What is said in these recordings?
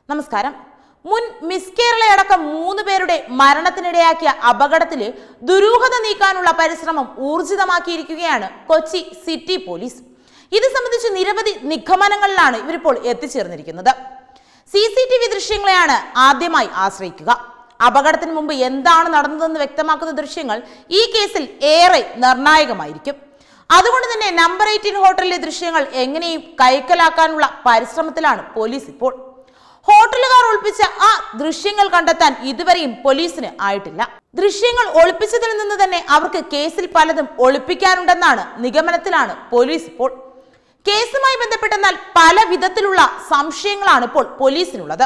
നമസ്കാരം മുൻ മിസ് കേരളയടക്കം മൂന്ന് പേരുടെ മരണത്തിനിടയാക്കിയ അപകടത്തിലെ ദുരൂഹത നീക്കാനുള്ള പരിശ്രമം ഊർജിതമാക്കിയിരിക്കുകയാണ് കൊച്ചി സിറ്റി പോലീസ് ഇത് സംബന്ധിച്ച് നിരവധി നിഗമനങ്ങളിലാണ് ഇവരിപ്പോൾ എത്തിച്ചേർന്നിരിക്കുന്നത് സി സി ടി വി ദൃശ്യങ്ങളെയാണ് ആദ്യമായി ആശ്രയിക്കുക അപകടത്തിന് മുമ്പ് എന്താണ് നടന്നതെന്ന് വ്യക്തമാക്കുന്ന ദൃശ്യങ്ങൾ ഈ കേസിൽ ഏറെ നിർണായകമായിരിക്കും അതുകൊണ്ട് തന്നെ നമ്പർ എയ്റ്റീൻ ഹോട്ടലിലെ ദൃശ്യങ്ങൾ എങ്ങനെയും കൈക്കലാക്കാനുള്ള പരിശ്രമത്തിലാണ് പോലീസ് ഇപ്പോൾ ഹോട്ടലുകാർ ഒളിപ്പിച്ച ആ ദൃശ്യങ്ങൾ കണ്ടെത്താൻ ഇതുവരെയും പോലീസിന് ആയിട്ടില്ല ദൃശ്യങ്ങൾ ഒളിപ്പിച്ചതിൽ നിന്ന് തന്നെ അവർക്ക് കേസിൽ പലതും ഒളിപ്പിക്കാനുണ്ടെന്നാണ് നിഗമനത്തിലാണ് പോലീസ് ഇപ്പോൾ കേസുമായി ബന്ധപ്പെട്ടെന്നാൽ പല വിധത്തിലുള്ള സംശയങ്ങളാണ് ഇപ്പോൾ പോലീസിനുള്ളത്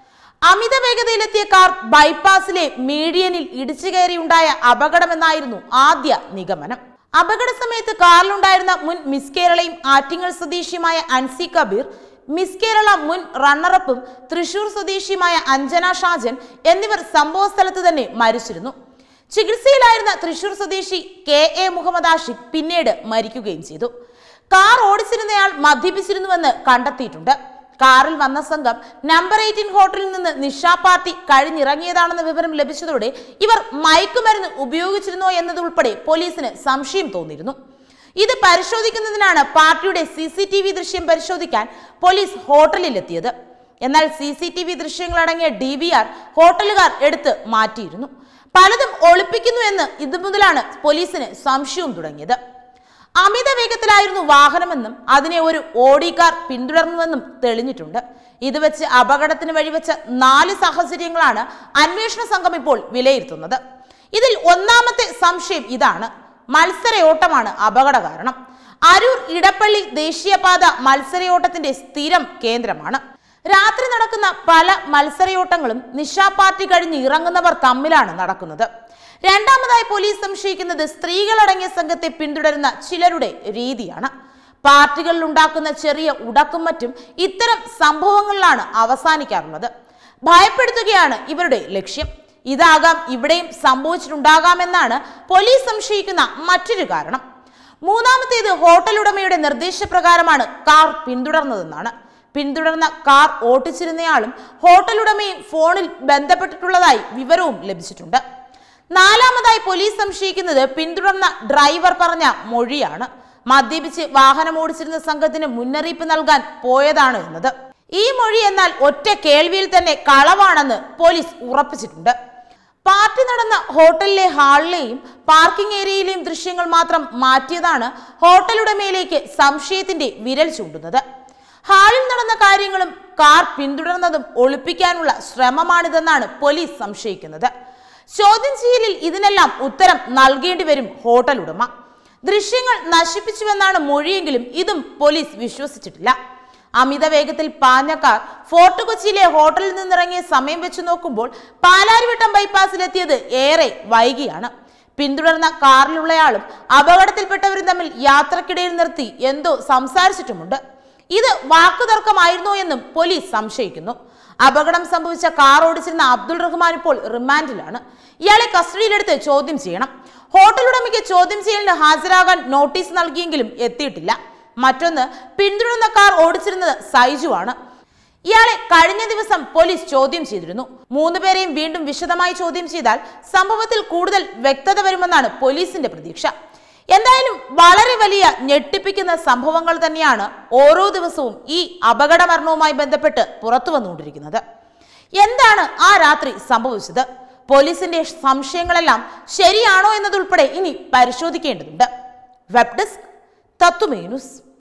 അമിത വേഗതയിലെത്തിയ കാർ ബൈപ്പാസിലെ മീഡിയനിൽ ഇടിച്ചു കയറിയുണ്ടായ അപകടമെന്നായിരുന്നു ആദ്യ നിഗമനം അപകട സമയത്ത് കാറിലുണ്ടായിരുന്ന മുൻ മിസ് കേരളയും ആറ്റിങ്ങൽ സ്വദേശിയുമായ അൻസി കബീർ മിസ് കേരള മുൻ റണ്ണറപ്പും തൃശൂർ സ്വദേശിയുമായ അഞ്ജന ഷാജൻ എന്നിവർ സംഭവ സ്ഥലത്ത് തന്നെ മരിച്ചിരുന്നു ചികിത്സയിലായിരുന്ന തൃശൂർ സ്വദേശി കെ എ മുഹമ്മദ് ആഷിഖ് പിന്നീട് മരിക്കുകയും ചെയ്തു കാർ ഓടിച്ചിരുന്നയാൾ മദ്യപിച്ചിരുന്നുവെന്ന് കണ്ടെത്തിയിട്ടുണ്ട് കാറിൽ വന്ന സംഘം നമ്പർ എയ്റ്റീൻ ഹോട്ടലിൽ നിന്ന് നിഷാ പാർട്ടി കഴിഞ്ഞിറങ്ങിയതാണെന്ന വിവരം ലഭിച്ചതോടെ ഇവർ മയക്കുമരുന്ന് ഉപയോഗിച്ചിരുന്നോ എന്നതുൾപ്പെടെ പോലീസിന് സംശയം തോന്നിയിരുന്നു ഇത് പരിശോധിക്കുന്നതിനാണ് പാർട്ടിയുടെ സി സി ടി വി ദൃശ്യം പരിശോധിക്കാൻ പോലീസ് ഹോട്ടലിലെത്തിയത് എന്നാൽ സി സി ടി വി ദൃശ്യങ്ങളടങ്ങിയ ഡി വി ആർ ഹോട്ടലുകാർ എടുത്ത് മാറ്റിയിരുന്നു പലതും ഒളിപ്പിക്കുന്നു എന്ന് ഇത് മുതലാണ് പോലീസിന് സംശയവും തുടങ്ങിയത് അമിത വേഗത്തിലായിരുന്നു വാഹനമെന്നും അതിനെ ഒരു ഓടി കാർ പിന്തുടർന്നുവെന്നും തെളിഞ്ഞിട്ടുണ്ട് ഇത് വെച്ച് അപകടത്തിന് വഴിവെച്ച നാല് സാഹചര്യങ്ങളാണ് അന്വേഷണ സംഘം ഇപ്പോൾ വിലയിരുത്തുന്നത് ഇതിൽ ഒന്നാമത്തെ സംശയം ഇതാണ് മത്സരയോട്ടമാണ് അപകട കാരണം അരൂർ ഇടപ്പള്ളി ദേശീയപാത മത്സരയോട്ടത്തിന്റെ സ്ഥിരം കേന്ദ്രമാണ് രാത്രി നടക്കുന്ന പല മത്സരയോട്ടങ്ങളും നിശാ പാർട്ടി കഴിഞ്ഞ് ഇറങ്ങുന്നവർ തമ്മിലാണ് നടക്കുന്നത് രണ്ടാമതായി പോലീസ് സംശയിക്കുന്നത് സ്ത്രീകളടങ്ങിയ സംഘത്തെ പിന്തുടരുന്ന ചിലരുടെ രീതിയാണ് പാർട്ടികളിൽ ഉണ്ടാക്കുന്ന ചെറിയ ഉടക്കും മറ്റും ഇത്തരം സംഭവങ്ങളിലാണ് അവസാനിക്കാറുള്ളത് ഭയപ്പെടുത്തുകയാണ് ഇവരുടെ ലക്ഷ്യം ഇതാകാം ഇവിടെയും സംഭവിച്ചിട്ടുണ്ടാകാമെന്നാണ് പോലീസ് സംശയിക്കുന്ന മറ്റൊരു കാരണം മൂന്നാമത്തേത് ഹോട്ടൽ ഉടമയുടെ നിർദ്ദേശപ്രകാരമാണ് കാർ പിന്തുടർന്നതെന്നാണ് പിന്തുടർന്ന കാർ ഓട്ടിച്ചിരുന്നയാളും ഹോട്ടൽ ഉടമയും ഫോണിൽ ബന്ധപ്പെട്ടിട്ടുള്ളതായി വിവരവും ലഭിച്ചിട്ടുണ്ട് നാലാമതായി പോലീസ് സംശയിക്കുന്നത് പിന്തുടർന്ന ഡ്രൈവർ പറഞ്ഞ മൊഴിയാണ് മദ്യപിച്ച് വാഹനം ഓടിച്ചിരുന്ന സംഘത്തിന് മുന്നറിയിപ്പ് നൽകാൻ പോയതാണ് എന്നത് ഈ മൊഴി എന്നാൽ ഒറ്റ കേൾവിയിൽ തന്നെ കളവാണെന്ന് പോലീസ് ഉറപ്പിച്ചിട്ടുണ്ട് പാർട്ടി നടന്ന ഹോട്ടലിലെ ഹാളിലെയും പാർക്കിംഗ് ഏരിയയിലെയും ദൃശ്യങ്ങൾ മാത്രം മാറ്റിയതാണ് ഹോട്ടലുടമയിലേക്ക് സംശയത്തിന്റെ വിരൽ ചൂണ്ടുന്നത് ഹാളിൽ നടന്ന കാര്യങ്ങളും കാർ പിന്തുടർന്നതും ഒളിപ്പിക്കാനുള്ള ശ്രമമാണിതെന്നാണ് പോലീസ് സംശയിക്കുന്നത് ചോദ്യം ചെയ്യലിൽ ഇതിനെല്ലാം ഉത്തരം നൽകേണ്ടി വരും ഹോട്ടൽ ഉടമ ദൃശ്യങ്ങൾ നശിപ്പിച്ചുവെന്നാണ് മൊഴിയെങ്കിലും ഇതും പോലീസ് വിശ്വസിച്ചിട്ടില്ല അമിത വേഗത്തിൽ പാഞ്ഞ കാർ ഫോർട്ട് കൊച്ചിയിലെ ഹോട്ടലിൽ നിന്നിറങ്ങിയ സമയം വെച്ച് നോക്കുമ്പോൾ പാലാരിവട്ടം ബൈപ്പാസിലെത്തിയത് ഏറെ വൈകിയാണ് പിന്തുടർന്ന കാറിലുള്ളയാളും അപകടത്തിൽപ്പെട്ടവരും തമ്മിൽ യാത്രക്കിടയിൽ നിർത്തി എന്തോ സംസാരിച്ചിട്ടുമുണ്ട് ഇത് വാക്കുതർക്കമായിരുന്നോ എന്നും പോലീസ് സംശയിക്കുന്നു അപകടം സംഭവിച്ച കാർ ഓടിച്ചിരുന്ന അബ്ദുൾ റഹ്മാൻ ഇപ്പോൾ റിമാൻഡിലാണ് ഇയാളെ കസ്റ്റഡിയിലെടുത്ത് ചോദ്യം ചെയ്യണം ഹോട്ടൽ ഉടമയ്ക്ക് ചോദ്യം ചെയ്യലിന് ഹാജരാകാൻ നോട്ടീസ് നൽകിയെങ്കിലും എത്തിയിട്ടില്ല മറ്റൊന്ന് പിന്തുടർന്ന കാർ ഓടിച്ചിരുന്നത് സൈജു ആണ് ഇയാളെ കഴിഞ്ഞ ദിവസം പോലീസ് ചോദ്യം ചെയ്തിരുന്നു മൂന്നുപേരെയും വീണ്ടും വിശദമായി ചോദ്യം ചെയ്താൽ സംഭവത്തിൽ കൂടുതൽ വ്യക്തത വരുമെന്നാണ് പോലീസിന്റെ പ്രതീക്ഷ എന്തായാലും വളരെ വലിയ ഞെട്ടിപ്പിക്കുന്ന സംഭവങ്ങൾ തന്നെയാണ് ഓരോ ദിവസവും ഈ അപകട മരണവുമായി ബന്ധപ്പെട്ട് പുറത്തു വന്നുകൊണ്ടിരിക്കുന്നത് എന്താണ് ആ രാത്രി സംഭവിച്ചത് പോലീസിന്റെ സംശയങ്ങളെല്ലാം ശരിയാണോ എന്നതുൾപ്പെടെ ഇനി പരിശോധിക്കേണ്ടതുണ്ട് വെബ് ഡെസ്ക് തത്തുമേ ന്യൂസ്